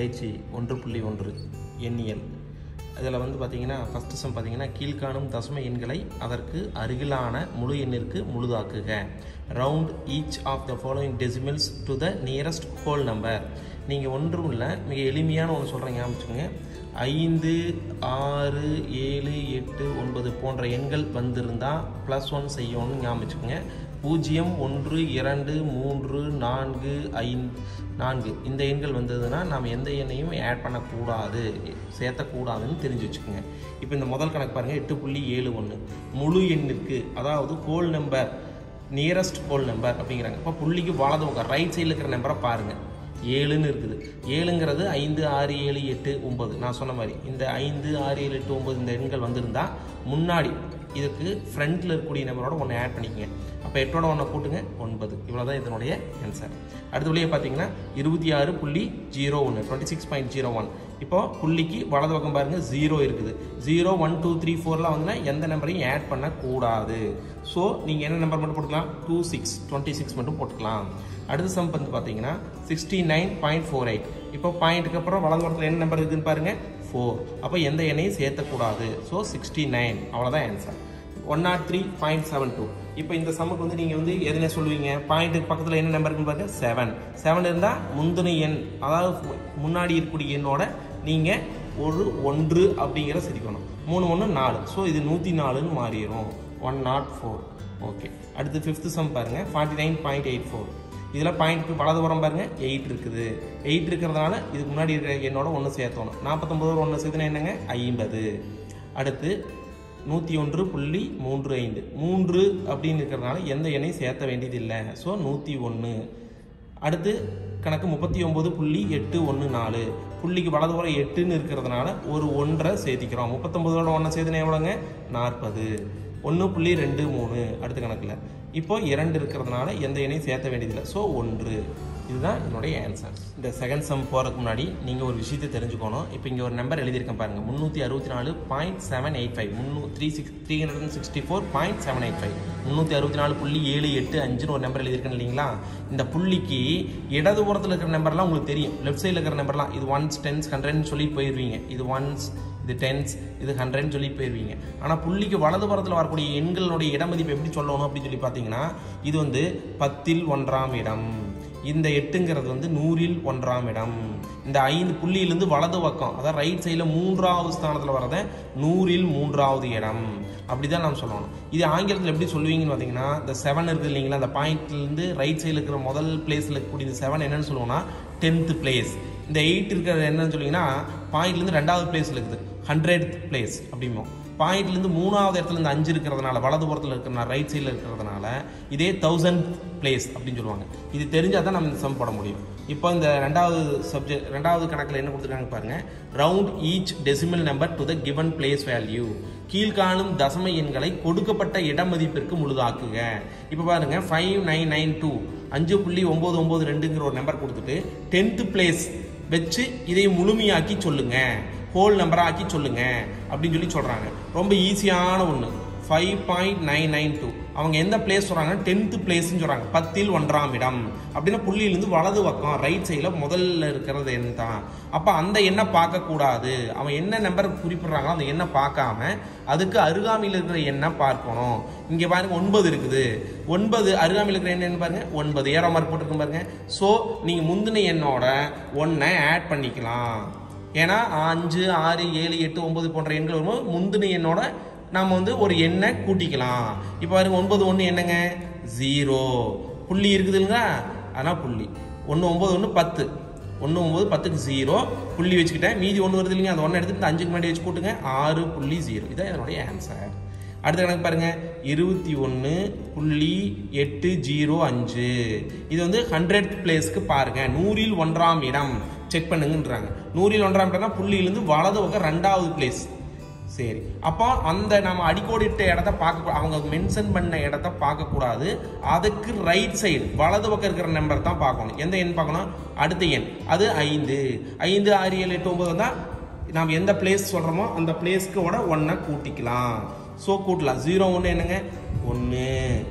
பயிற்சி ஒன்று புள்ளி ஒன்று எண்ணியல் அதில் வந்து பார்த்தீங்கன்னா ஃபஸ்ட்டு சம் பார்த்தீங்கன்னா கீழ்காணும் தசம எண்களை அதற்கு அருகிலான முழு எண்ணிற்கு முழுதாக்குக round each of the following decimals to the nearest whole number நீங்கள் ஒன்றும் இல்லை மிக எளிமையான ஒன்று சொல்கிறேன் ஞாபகம் ஐந்து ஆறு ஏழு எட்டு ஒன்பது போன்ற எண்கள் வந்திருந்தால் ப்ளஸ் ஒன் செய்யணும்னு ஞாபகம் பூஜ்ஜியம் ஒன்று இரண்டு மூன்று நான்கு ஐந்து நான்கு இந்த எண்கள் வந்ததுன்னா நாம் எந்த எண்ணையும் ஆட் பண்ணக்கூடாது சேர்த்தக்கூடாதுன்னு தெரிஞ்சு வச்சுக்கோங்க இப்போ இந்த முதல் கணக்கு பாருங்கள் எட்டு புள்ளி ஏழு ஒன்று முழு எண்ணிற்கு அதாவது whole number nearest whole number அப்படிங்கிறாங்க இப்போ புள்ளிக்கு வலது பக்கம் ரைட் சைடில் இருக்கிற நம்பரை பாருங்கள் ஏழுன்னு இருக்குது ஏழுங்கிறது ஐந்து ஆறு ஏழு எட்டு ஒம்பது நான் சொன்ன மாதிரி இந்த ஐந்து ஆறு ஏழு எட்டு ஒம்பது இந்த எண்கள் வந்திருந்தா முன்னாடி இதுக்கு ஃப்ரண்ட்டில் இருக்கக்கூடிய நம்பரோட ஒன்று ஆட் பண்ணிக்கங்க அப்போ எட்டோட ஒன்றை கூட்டுங்க ஒன்பது இவ்வளோ தான் இதனுடைய ஆன்சர் அடுத்த வழியை பார்த்தீங்கன்னா இருபத்தி ஆறு புள்ளி ஜீரோ ஒன்று twenty six point zero one இப்போ புள்ளிக்கு வலது பக்கம் பாருங்கள் ஜீரோ இருக்குது ஜீரோ ஒன் டூ த்ரீ ஃபோர்லாம் வந்துன்னா எந்த நம்பரையும் ஆட் பண்ணக்கூடாது ஸோ நீங்கள் என்ன நம்பர் மட்டும் போட்டுக்கலாம் டூ சிக்ஸ் டுவெண்ட்டி சிக்ஸ் மட்டும் போட்டுக்கலாம் அடுத்த சம் வந்து பார்த்தீங்கன்னா sixty nine point four eight இப்போ பாயிண்ட்டுக்கு அப்புறம் வலது பக்கத்தில் என்ன நம்பர் இருக்குதுன்னு பாருங்கள் ஃபோர் அப்போ எந்த எண்ணையும் சேர்த்தக்கூடாது ஸோ சிக்ஸ்டி நைன் அவ்வளோதான் answer one nought three point seven two இப்போ இந்த சம்முக்கு வந்து நீங்கள் வந்து எதுனே சொல்லுவீங்க பாயிண்ட்டுக்கு பக்கத்தில் என்ன நம்பர் இருக்குன்னு பாருங்க செவன் செவன் இருந்தால் முந்தின எண் அதாவது முன்னாடி இருக்கக்கூடிய எண்ணோட நீங்கள் ஒரு ஒன்று அப்படிங்கிற சிரிக்கணும் மூணு ஒன்று நாலு ஸோ இது நூற்றி நாலுன்னு மாறிடும் ஒன் நாட் ஃபோர் ஓகே அடுத்து ஃபிஃப்த்து சம் பாருங்கள் forty nine point eight four இதில் பாயிண்ட்டுக்கு வலதுபுறம் பாருங்கள் எயிட் இருக்குது எயிட் இருக்கிறதுனால இதுக்கு முன்னாடி இருக்கிற என்னோட ஒன்று சேர்த்தணும் நாற்பத்தொம்பது ஒன்று சேர்த்துனா என்னங்க ஐம்பது அடுத்து நூற்றி ஒன்று புள்ளி மூன்று ஐந்து மூன்று அப்படின்னு இருக்கிறதுனால எந்த எண்ணையும் சேர்த்த வேண்டியதில்லை ஸோ நூற்றி ஒன்று அடுத்து கணக்கு முப்பத்தி ஒம்பது புள்ளி எட்டு ஒன்று நாலு புள்ளிக்கு வலதுபுறம் எட்டுன்னு இருக்கிறதுனால ஒரு ஒன்றை சேர்த்திக்கிறோம் முப்பத்தொம்பதோட ஒன்றை சேர்த்துனா எவ்வளோங்க நாற்பது ஒன்று புள்ளி ரெண்டு மூணு அடுத்த கணக்கில் இப்போ இரண்டு இருக்கிறதுனால எந்த எண்ணையும் சேர்த்த வேண்டியதில்லை ஸோ ஒன்று இதுதான் என்னுடைய ஆன்சர் இந்த செகண்ட் சம் போகிறதுக்கு முன்னாடி நீங்கள் ஒரு விஷயத்தை தெரிஞ்சுக்கணும் இப்போ இங்கே ஒரு நம்பர் எழுதியிருக்கேன் பாருங்கள் முந்நூற்றி அறுபத்தி நாலு பாயிண்ட் செவன் எயிட் ஃபைவ் முந்நூ three six three hundred and sixty four point seven eight five முந்நூற்றி அறுபத்தி நாலு புள்ளி ஏழு எட்டு அஞ்சுன்னு ஒரு நம்பர் எழுதியிருக்கேன் இல்லைங்களா இந்த புள்ளிக்கு இடதுபுறத்தில் இருக்கிற நம்பர்லாம் உங்களுக்கு தெரியும் லெஃப்ட் சைடில் இருக்கிற நம்பர்லாம் இது ஒன்ஸ் டென்ஸ் ஹண்ட்ரட்னு சொல்லி போயிடுவீங்க இது ஒன்ஸ் இது டென்ஸ் இது ஹண்ட்ரட்னு சொல்லி போயிடுவீங்க ஆனால் புள்ளிக்கு வலதுபுறத்தில் வரக்கூடிய எண்களுடைய இடமதிப்பு எப்படி சொல்லணும் அப்படின்னு சொல்லி பார்த்தீங்கன்னா இது வந்து பத்தில் ஒன்றாம் இடம் இந்த எட்டுங்கிறது வந்து நூறில் ஒன்றாம் இடம் இந்த ஐந்து புள்ளியிலிருந்து வலது பக்கம் அதாவது ரைட் சைடில் மூன்றாவது ஸ்தானத்தில் வரத நூறில் மூன்றாவது இடம் அப்படி தான் நாம் சொல்லணும் இது ஆங்கிலத்தில் எப்படி சொல்லுவீங்கன்னு பார்த்தீங்கன்னா இந்த செவன் இருக்குது இல்லைங்களா அந்த பாயிண்ட்லேருந்து ரைட் சைடில் இருக்கிற முதல் பிளேஸில் இருக்கக்கூடிய இந்த செவன் என்னன்னு சொல்லுவோம்னா டென்த்து பிளேஸ் இந்த எயிட் இருக்கிறது என்னன்னு சொல்லிங்கன்னா பாயிண்ட்லேருந்து ரெண்டாவது பிளேஸில் இருக்குது ஹண்ட்ரட் பிளேஸ் அப்படிமோ பாயிண்ட்லேருந்து மூணாவது இடத்துல இருந்து அஞ்சு இருக்கிறதுனால வலதுபுறத்தில் இருக்கிற ரைட் சைடில் இருக்கிறதுனால இதே தௌசண்ட் பிளேஸ் அப்படின்னு சொல்லுவாங்க இது தெரிஞ்சால் தான் நம்ம இந்த சம் போட முடியும் இப்போ இந்த ரெண்டாவது சப்ஜெக்ட் ரெண்டாவது கணக்கில் என்ன கொடுத்துருக்காங்க பாருங்க round each decimal number to the given place value கீழ்காணும் தசம எண்களை கொடுக்கப்பட்ட இட மதிப்பிற்கு முழுதாக்குக இப்போ பாருங்க ஃபைவ் நைன் நைன் டூ அஞ்சு புள்ளி ஒம்பது ஒம்பது ரெண்டுங்கிற ஒரு நம்பர் கொடுத்துட்டு டென்த்து பிளேஸ் வச்சு இதை முழுமையாக்கி சொல்லுங்க ஹோல் நம்பராக ஆக்கி சொல்லுங்க அப்படின்னு சொல்லி சொல்கிறாங்க ரொம்ப ஈஸியான ஒன்று five point nine nine two அவங்க எந்த பிளேஸ் சொல்கிறாங்கன்னா டென்த்து பிளேஸ்ன்னு சொல்கிறாங்க பத்தில் ஒன்றாம் இடம் அப்படின்னா புள்ளியிலேருந்து வலது பக்கம் ரைட் சைடில் முதல்ல இருக்கிறது என்ன தான் அப்போ அந்த எண்ணை பார்க்கக்கூடாது அவன் என்ன நம்பர் குறிப்பிட்றாங்களோ அந்த எண்ணை பார்க்காம அதுக்கு அருகாமையில் இருக்கிற எண்ணை பார்க்கணும் இங்கே பாருங்க ஒன்பது இருக்குது ஒன்பது அருகாமையில் இருக்கிற எண்ணம் என்ன பாருங்க ஒன்பது ஏரோ மார்க் போட்டிருக்கோம் பாருங்க ஸோ நீங்கள் முந்தின எண்ணோட ஒன்றை ஆட் பண்ணிக்கலாம் ஏன்னா அஞ்சு ஆறு ஏழு எட்டு ஒன்பது போன்ற எண்கள் வரும்போது முந்தின எண்ணோட நம்ம வந்து ஒரு எண்ணை கூட்டிக்கலாம் இப்போ பாருங்க ஒன்பது ஒன்று என்னங்க ஜீரோ புள்ளி இருக்குதுங்களா அதான் புள்ளி ஒன்று ஒம்பது ஒன்று பத்து ஒன்று ஒம்பது பத்துக்கு ஜீரோ புள்ளி வச்சுக்கிட்டேன் மீதி ஒன்று வருது இல்லைங்க அந்த ஒன்று எடுத்துட்டு அஞ்சுக்கு முன்னாடி வச்சு கூட்டுங்க ஆறு புள்ளி ஜீரோ இதான் என்னுடைய ஆன்சர் அடுத்த கணக்கு பாருங்க இருபத்தி ஒன்று புள்ளி எட்டு ஜீரோ அஞ்சு இது வந்து ஹண்ட்ரட் பிளேஸ்க்கு பாருங்க நூறில் ஒன்றாம் இடம் செக் பண்ணுங்கன்றாங்க நூறில் ஒன்றாம் இடம்னா புள்ளியிலிருந்து வலது பக்கம் ரெண்டாவது பிளேஸ் சரி அப்போ அந்த நம்ம அடிக்கோடிட்ட இடத்த பார்க்க அவங்க மென்ஷன் பண்ண இடத்த பார்க்கக்கூடாது அதுக்கு ரைட் சைடு வலது பக்கம் இருக்கிற நம்பர் தான் பார்க்கணும் எந்த எண் பார்க்கணும் அடுத்த எண் அது ஐந்து ஐந்து ஆறு ஏழு எட்டு ஒன்பது தான் நாம் எந்த பிளேஸ் சொல்கிறோமோ அந்த பிளேஸ்க்கோட ஒன்றை கூட்டிக்கலாம் ஸோ கூட்டலாம் ஜீரோ ஒன்று என்னங்க ஒன்று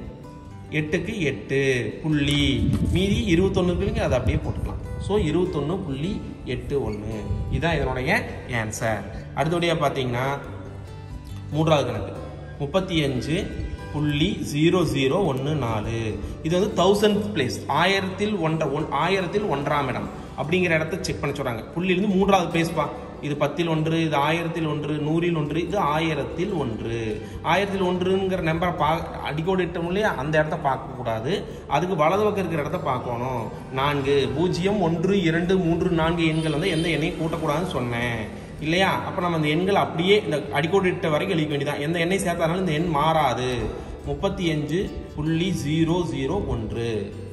எட்டுக்கு எட்டு புள்ளி மீதி இருபத்தொன்று இருக்குங்க அதை அப்படியே போட்டுக்கலாம் ஸோ இருபத்தொன்று புள்ளி எட்டு ஒன்று இதுதான் இதனுடைய ஆன்சர் அடுத்தபடியாக பார்த்தீங்கன்னா மூன்றாவது கணக்கு முப்பத்தி அஞ்சு புள்ளி ஜீரோ ஜீரோ ஒன்று நாலு இது வந்து தௌசண்ட் பிளேஸ் ஆயிரத்தில் ஒன்ற ஒன் ஆயிரத்தில் ஒன்றாம் இடம் அப்படிங்கிற இடத்த செக் பண்ண சொல்கிறாங்க புள்ளியிலிருந்து மூன்றாவது பிளேஸ்ப்பா இது பத்தில் ஒன்று இது ஆயிரத்தில் ஒன்று நூறில் ஒன்று இது ஆயிரத்தில் ஒன்று ஆயிரத்தில் ஒன்றுங்கிற நம்பரை பா அடிக்கோடு இட்டோம் இல்லையா அந்த இடத்த பார்க்கக்கூடாது அதுக்கு வலது பக்கம் இருக்கிற இடத்த பார்க்கணும் நான்கு பூஜ்ஜியம் ஒன்று இரண்டு மூன்று நான்கு எண்கள் வந்து எந்த எண்ணையும் கூட்டக்கூடாதுன்னு சொன்னேன் இல்லையா அப்போ நம்ம அந்த எண்கள் அப்படியே இந்த அடிக்கோடு இட்ட வரைக்கும் எழுதிக்க வேண்டியதான் எந்த எண்ணெய் சேர்த்தாலும் இந்த எண் மாறாது முப்பத்தி அஞ்சு புள்ளி ஜீரோ ஜீரோ ஒன்று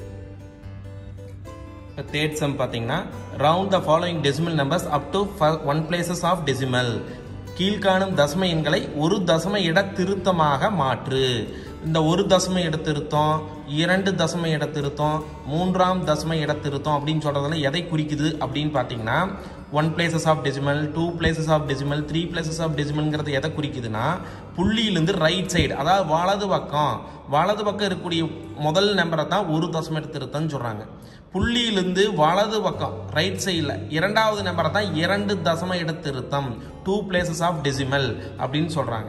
இப்போ தேர்ட் சம் பார்த்தீங்கன்னா round the following decimal numbers up to one places of decimal கீழ்காணும் தசம எண்களை ஒரு தசம இட திருத்தமாக மாற்று இந்த ஒரு தசம இட திருத்தம் இரண்டு தசம இட திருத்தம் மூன்றாம் தசம இட திருத்தம் அப்படின்னு சொல்றதுல எதை குறிக்குது அப்படின்னு பார்த்தீங்கன்னா one places of decimal two places of decimal three places of டெசிமல்ங்கிறது எதை குறிக்குதுன்னா புள்ளியிலிருந்து ரைட் சைடு அதாவது வலது பக்கம் வலது பக்கம் இருக்கக்கூடிய முதல் நம்பரை தான் ஒரு தசம இட திருத்தம்னு சொல்றாங்க புள்ளியிலிருந்து வலது பக்கம் ரைட் சைடில் இரண்டாவது நம்பரை தான் இரண்டு தசம இட திருத்தம் டூ பிளேசஸ் ஆஃப் டெசிமல் அப்படின்னு சொல்றாங்க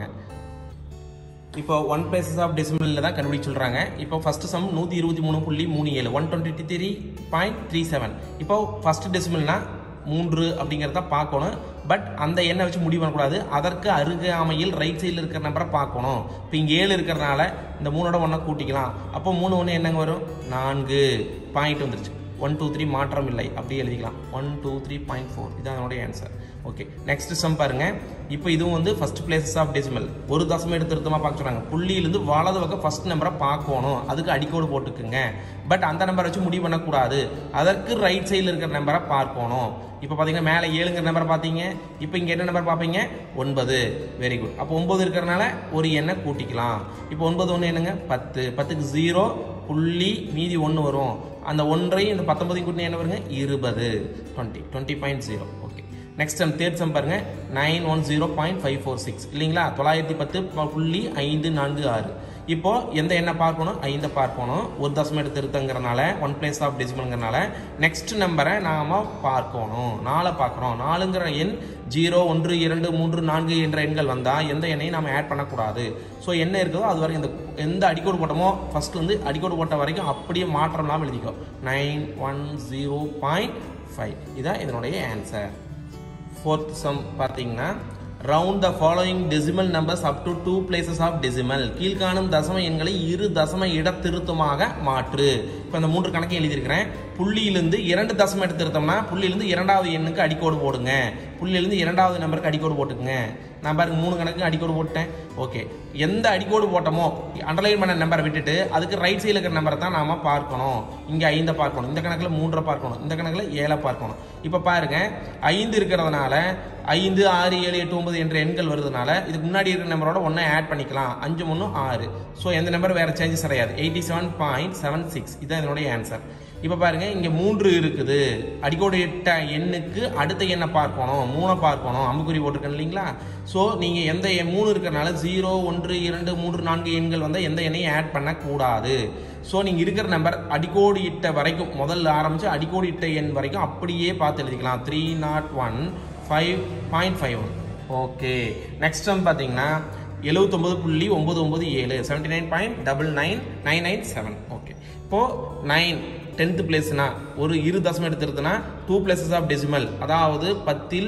இப்போ ஒன் பிளேசஸ் ஆஃப் டெசிமலில் தான் கண்டுபிடிச்சு சொல்கிறாங்க இப்போ ஃபர்ஸ்ட் சம் நூற்றி இருபத்தி மூணு புள்ளி மூணு ஏழு one twenty three point three seven இப்போ ஃபர்ஸ்ட் டெசிமல்னா மூன்று அப்படிங்கிறத பார்க்கணும் பட் அந்த எண்ணை வச்சு முடிவு பண்ணக்கூடாது அதற்கு அருகாமையில் ரைட் சைடில் இருக்கிற நம்பரை பார்க்கணும் இப்போ இங்கே ஏழு இருக்கிறனால இந்த மூணோட ஒன்றை கூட்டிக்கலாம் அப்போ மூணு ஒன்று என்னங்க வரும் நான்கு பாயிண்ட் வந்துருச்சு ஒன் டூ த்ரீ மாற்றம் இல்லை அப்படியே எழுதிக்கலாம் one two three point four இதான் அதனுடைய ஆன்சர் ஓகே நெக்ஸ்ட் சம் பாருங்க இப்போ இதுவும் வந்து ஃபர்ஸ்ட் பிளேசஸ் ஆஃப் டெசிமல் ஒரு தசம எடுத்து திருத்தமாக பார்க்க சொல்றாங்க புள்ளியிலிருந்து வலது பக்கம் ஃபர்ஸ்ட் நம்பரை பார்க்கணும் அதுக்கு அடிக்கோடு போட்டுக்குங்க பட் அந்த நம்பரை வச்சு முடிவு பண்ணக்கூடாது அதற்கு ரைட் சைடில் இருக்கிற நம்பரை பார்க்கணும் இப்போ பார்த்தீங்கன்னா மேலே ஏழுங்கிற நம்பரை பார்த்தீங்க இப்போ இங்கே என்ன நம்பர் பார்ப்பீங்க ஒன்பது வெரி குட் அப்போ ஒன்பது இருக்கிறனால ஒரு எண்ணை கூட்டிக்கலாம் இப்போ ஒன்பது ஒன்று என்னங்க பத்து பத்துக்கு ஜீரோ புள்ளி மீதி ஒன்று வரும் அந்த ஒன்றையும் இந்த பத்தொன்பதையும் கூட்டினா என்ன வருங்க இருபது twenty twenty point zero okay next sum third sum பாருங்க nine one zero point five four six இல்லைங்களா தொள்ளாயிரத்தி பத்து புள்ளி ஐந்து நான்கு ஆறு இப்போ எந்த எண்ணை பார்க்கணும் ஐந்தை பார்க்கணும் ஒரு தசம எடுத்து திருத்தங்கிறனால ஒன் பிளேஸ் ஆஃப் டெசிமல்ங்கிறனால நெக்ஸ்ட் நம்பரை நாம பார்க்கணும் நாலை பார்க்குறோம் நாலுங்கிற எண் ஜீரோ ஒன்று இரண்டு மூன்று நான்கு என்ற எண்கள் வந்தால் எந்த எண்ணையும் நம்ம ஆட் பண்ணக்கூடாது ஸோ என்ன இருக்குதோ அது வரைக்கும் இந்த எந்த அடிக்கோடு போட்டோமோ ஃபர்ஸ்ட் வந்து அடிக்கோடு போட்ட வரைக்கும் அப்படியே மாற்றம் இல்லாமல் எழுதிக்கோ nine one zero point five இதான் இதனுடைய ஆன்சர் ஃபோர்த் சம் பார்த்தீங்கன்னா round the following decimal numbers up to two places of decimal கீழ்காணும் தசம எண்களை இரு தசம இட திருத்தமாக மாற்று இப்போ இந்த மூன்று கணக்கையும் எழுதியிருக்கிறேன் புள்ளியிலிருந்து இரண்டு தசம இட திருத்தம்னா புள்ளியிலிருந்து இரண்டாவது எண்ணுக்கு அடிக்கோடு போடுங்க புள்ளியிலிருந்து இரண்டாவது நம்பருக்கு அடிக்கோடு போட்டுக்குங்க நான் பாருங்க மூணு கணக்கு அடிக்கோடு போட்டேன் ஓகே எந்த அடிக்கோடு போட்டோமோ அண்டர்லைன் பண்ண நம்பரை விட்டுட்டு அதுக்கு ரைட் சைடில் இருக்கிற நம்பரை தான் நாம பார்க்கணும் இங்கே ஐந்தை பார்க்கணும் இந்த கணக்கில் மூன்றை பார்க்கணும் இந்த கணக்கில் ஏழை பார்க்கணும் இப்போ பாருங்க ஐந்து இருக்கிறதுனால ஐந்து ஆறு ஏழு எட்டு ஒன்பது என்ற எண்கள் வருதுனால இதுக்கு முன்னாடி இருக்கிற நம்பரோட ஒன்றை ஆட் பண்ணிக்கலாம் அஞ்சு மூணு ஆறு ஸோ எந்த நம்பர் வேற சேஞ்சஸ் கிடையாது eighty seven point seven six இதுதான் இதனுடைய ஆன்சர் இப்போ பாருங்க இங்க மூன்று இருக்குது அடிக்கோடு இட்ட எண்ணுக்கு அடுத்த எண்ணை பார்க்கணும் மூணை பார்க்கணும் அம்புக்குறி போட்டிருக்கேன் இல்லைங்களா ஸோ நீங்க எந்த எண் மூணு இருக்கிறனால ஜீரோ ஒன்று இரண்டு மூன்று நான்கு எண்கள் வந்து எந்த எண்ணையும் ஆட் பண்ணக்கூடாது ஸோ நீங்க இருக்கிற நம்பர் அடிக்கோடு இட்ட வரைக்கும் முதல்ல ஆரம்பிச்சு அடிக்கோடு இட்ட எண் வரைக்கும் அப்படியே பார்த்து எழுதிக்கலாம் three nought one five point five one okay next வந்து பார்த்தீங்கன்னா எழுபத்தொம்பது புள்ளி ஒம்பது ஒம்பது ஏழு seventy nine point double nine nine nine seven okay இப்போது நைன் டென்த்து பிளேஸ்னா ஒரு இரு தசம் எடுத்துருதுன்னா டூ பிளேசஸ் ஆஃப் டெசிமல் அதாவது பத்தில்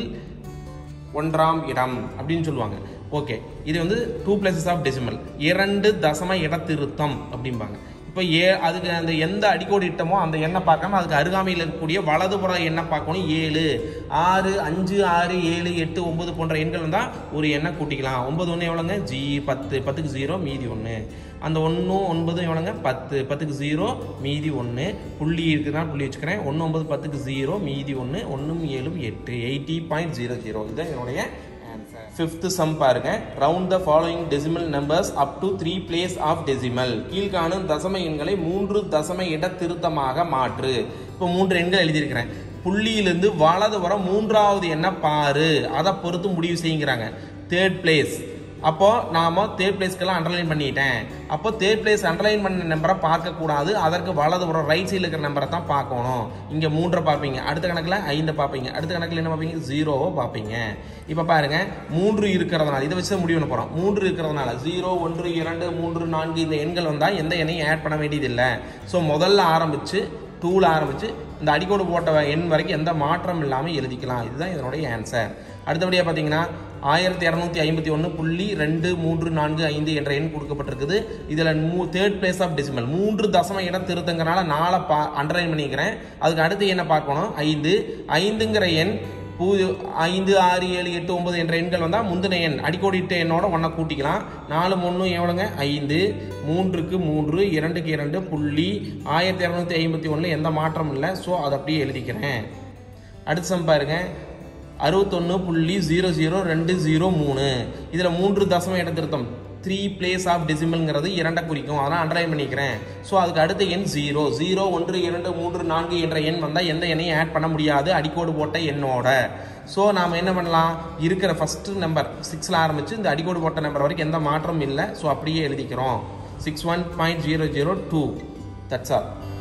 ஒன்றாம் இடம் அப்படின்னு சொல்லுவாங்க ஓகே இது வந்து டூ பிளேசஸ் ஆஃப் டெசிமல் இரண்டு தசம இடத்திருத்தம் அப்படிம்பாங்க இப்போ ஏ அதுக்கு அந்த எந்த அடிக்கோடு இட்டமோ அந்த எண்ணை பார்க்காம அதுக்கு அருகாமையில் இருக்கக்கூடிய வலதுபுற எண்ணை பார்க்கணும் ஏழு ஆறு அஞ்சு ஆறு ஏழு எட்டு ஒன்பது போன்ற எண்கள் வந்தால் ஒரு எண்ணை கூட்டிக்கலாம் ஒன்பது ஒன்று எவ்வளோங்க ஜி பத்து பத்துக்கு ஜீரோ மீதி ஒன்று அந்த ஒன்றும் ஒன்பதும் எவ்வளோங்க பத்து பத்துக்கு ஜீரோ மீதி ஒன்று புள்ளி இருக்குதுன்னா புள்ளி வச்சுக்கிறேன் ஒன்று ஒன்பது பத்துக்கு ஜீரோ மீதி ஒன்று ஒன்றும் ஏழும் எட்டு எயிட்டி பாயிண்ட் ஜீரோ ஜீரோ இதுதான் என்னுடைய ஃபிஃப்த் சம் பாருங்க round the following decimal numbers up to three place of decimal கீழ்காணும் தசம எண்களை மூன்று தசம இட திருத்தமாக மாற்று இப்போ மூன்று எண்கள் எழுதியிருக்கிறேன் புள்ளியிலிருந்து வலது வர மூன்றாவது எண்ணை பாரு அதை பொறுத்து முடிவு செய்யுங்கிறாங்க தேர்ட் பிளேஸ் அப்போ நாம தேர்ட் பிளேஸ்க்கெல்லாம் அண்டர்லைன் பண்ணிட்டேன் அப்போ தேர்ட் பிளேஸ் அண்டர்லைன் பண்ண நம்பரை பார்க்க கூடாது அதற்கு வலதுபுறம் ரைட் சைடில் இருக்கிற நம்பரை தான் பார்க்கணும் இங்க மூன்றை பார்ப்பீங்க அடுத்த கணக்குல ஐந்தை பார்ப்பீங்க அடுத்த கணக்குல என்ன பார்ப்பீங்க ஜீரோவை பார்ப்பீங்க இப்போ பாருங்க மூன்று இருக்கிறதுனால இதை வச்சு தான் முடிவு பண்ண போறோம் மூன்று இருக்கிறதுனால ஜீரோ ஒன்று இரண்டு மூன்று நான்கு இந்த எண்கள் வந்தா எந்த எண்ணையும் ஆட் பண்ண வேண்டியதில்லை ஸோ முதல்ல ஆரம்பிச்சு டூல ஆரம்பிச்சு இந்த அடிக்கோடு போட்ட எண் வரைக்கும் எந்த மாற்றம் இல்லாமல் எழுதிக்கலாம் இதுதான் இதனுடைய ஆன்சர் அடுத்தபடியாக பார்த்தீங்கன்னா ஆயிரத்தி இரநூத்தி ஐம்பத்தி ஒன்று புள்ளி ரெண்டு மூன்று நான்கு ஐந்து என்ற எண் கொடுக்கப்பட்டிருக்குது இதில் மூ தேர்ட் பிளேஸ் ஆஃப் டெசிமல் மூன்று தசம இடம் திருத்தங்கனால நாளை பா அண்டர்லைன் பண்ணிக்கிறேன் அதுக்கு அடுத்து என்ன பார்க்கணும் ஐந்து ஐந்துங்கிற எண் பூ ஐந்து ஆறு ஏழு எட்டு ஒன்பது என்ற எண்கள் வந்தால் முந்தின எண் அடிக்கோடிட்ட எண்ணோட ஒன்றை கூட்டிக்கலாம் நாலு மூணு எவ்வளோங்க ஐந்து மூன்றுக்கு மூன்று இரண்டுக்கு இரண்டு புள்ளி ஆயிரத்தி இரநூத்தி ஐம்பத்தி ஒன்றில் எந்த மாற்றமும் இல்லை ஸோ அதை அப்படியே எழுதிக்கிறேன் அடுத்து சம் பாருங்க அறுபத்தொன்று புள்ளி ஜீரோ ஜீரோ ரெண்டு ஜீரோ மூணு இதில் மூன்று தசம இட திருத்தம் த்ரீ பிளேஸ் ஆஃப் டெசிமல்ங்கிறது இரண்டை குறிக்கும் அதெல்லாம் அண்டர்லைன் பண்ணிக்கிறேன் ஸோ அதுக்கு அடுத்த எண் ஜீரோ ஜீரோ ஒன்று இரண்டு மூன்று நான்கு என்ற எண் வந்தால் எந்த எண்ணையும் ஆட் பண்ண முடியாது அடிக்கோடு போட்ட எண்ணோட ஸோ நாம் என்ன பண்ணலாம் இருக்கிற ஃபர்ஸ்ட் நம்பர் சிக்ஸில் ஆரம்பித்து இந்த அடிக்கோடு போட்ட நம்பர் வரைக்கும் எந்த மாற்றமும் இல்லை ஸோ அப்படியே எழுதிக்கிறோம் six one point zero zero two that's all